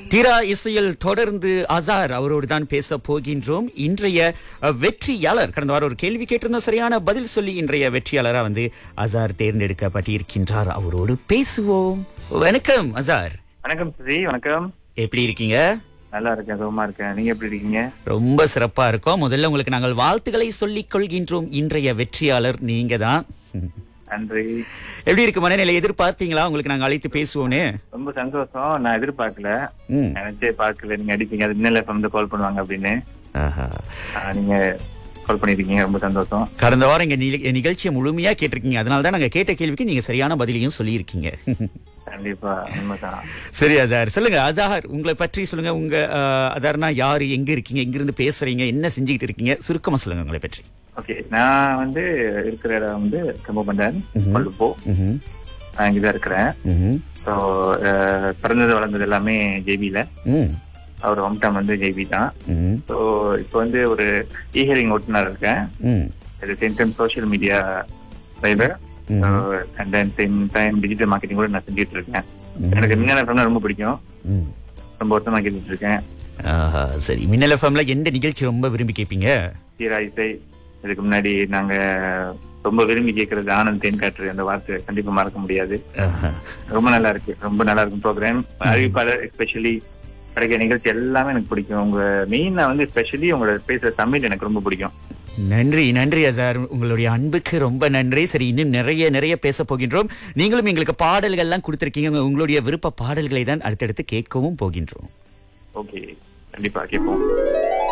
தீரா இசையில் தொடர்ந்து அசார் அவரோடு தான் பேச போகின்றோம் இன்றைய அஹ், வெற்றியாளர் கடந்த வாரம் ஒரு கேள்வி கேட்டிருந்தோம் சரியான பதில் சொல்லி இன்றைய வெற்றியாளரா வந்து அசார் தேர்ந்தெடுக்கப்பட்டிருக்கின்றார் அவரோடு பேசுவோம் வணக்கம் அசார் வணக்கம் சுதி வணக்கம் எப்படி இருக்கீங்க நல்லா இருக்கேன் சுகமா இருக்கேன் நீங்க எப்படி இருக்கீங்க ரொம்ப சிறப்பா இருக்கோம் முதல்ல உங்களுக்கு நாங்கள் வாழ்த்துக்களை சொல்லிக் கொள்கின்றோம் இன்றைய வெற்றியாளர் நீங்க தான் நன்றி எப்படி இருக்கு மனநிலை எதிர்பார்த்தீங்களா உங்களுக்கு நாங்க அழைத்து பேசுவோன்னு ரொம்ப சந்தோஷம் நான் எதிர்பார்க்கல ம். நினைச்சே பார்க்கல நீங்க அடிப்பீங்க அது மின்னல் எஃப்எம் வந்து கால் பண்ணுவாங்க அப்படின்னு ஆஹா. ஆஹ், நீங்க கால் பண்ணிருக்கீங்க ரொம்ப சந்தோஷம் கடந்த வாரம் எங்க நிக- நிகழ்ச்சியை முழுமையா கேட்டிருக்கீங்க அதனால தான் நாங்க கேட்ட கேள்விக்கு நீங்க சரியான பதிலையும் சொல்லியிருக்கீங்க கண்டிப்பா உண்மைதான் சரி அசார் சொல்லுங்க அசார் உங்களை பற்றி சொல்லுங்க உங்க அஹ், அசார்னா யாரு எங்க இருக்கீங்க எங்க இருந்து பேசுறீங்க என்ன செஞ்சுக்கிட்டு இருக்கீங்க சுருக்கமா சொல்லுங்க உங்களை பற்றி ஓகே நான் வந்து இருக்கிற இடம் வந்து கம்பபண்டன் கொல்லுப்போ ம்ஹும். நான் இங்கதான் இருக்கிறேன் ம்ஹும். ஸோ பிறந்தது வளர்ந்தது எல்லாமே ஜேபியில ம். அவர் ஹோம்டவுன் வந்து ஜேபி தான் ம். ஸோ இப்போ வந்து ஒரு இஹியரிங் ஓட்டுநர் இருக்கேன் ம். at the same time social media driver and then same time digital marketing கூட நான் செஞ்சுட்டு இருக்கேன் எனக்கு மின்னல் எஃப்எம் ரொம்ப பிடிக்கும் ம். ரொம்ப வருஷமா கேட்டுட்டு இருக்கேன் ஆஹா, சரி மின்னல் எஃப்எம்ல எந்த நிகழ்ச்சி ரொம்ப விரும்பி கேட்பீங்க சீரா இசை இதுக்கு முன்னாடி நாங்க ரொம்ப விரும்பி கேட்கறது ஆனந்த் தேன் காற்று அந்த வார்த்தை கண்டிப்பா மறக்க முடியாது ஆஹா. ரொம்ப நல்லா இருக்கு ரொம்ப நல்லா இருக்கும் ப்ரோக்ராம் அறிவிப்பாளர் எஸ்பெஷலி கிடைக்கிற நிகழ்ச்சி எல்லாமே எனக்கு பிடிக்கும் உங்க மெயினா வந்து ஸ்பெஷலி உங்களோட பேசுற தமிழ் எனக்கு ரொம்ப பிடிக்கும் நன்றி நன்றி அசார் உங்களுடைய அன்புக்கு ரொம்ப நன்றி சரி இன்னும் நிறைய நிறைய பேச போகின்றோம் நீங்களும் எங்களுக்கு பாடல்கள்லாம் கொடுத்திருக்கீங்க உங்களுடைய விருப்ப பாடல்களை தான் அடுத்தடுத்து கேட்கவும் போகின்றோம் ஓகே கண்டிப்பா கேட்போம்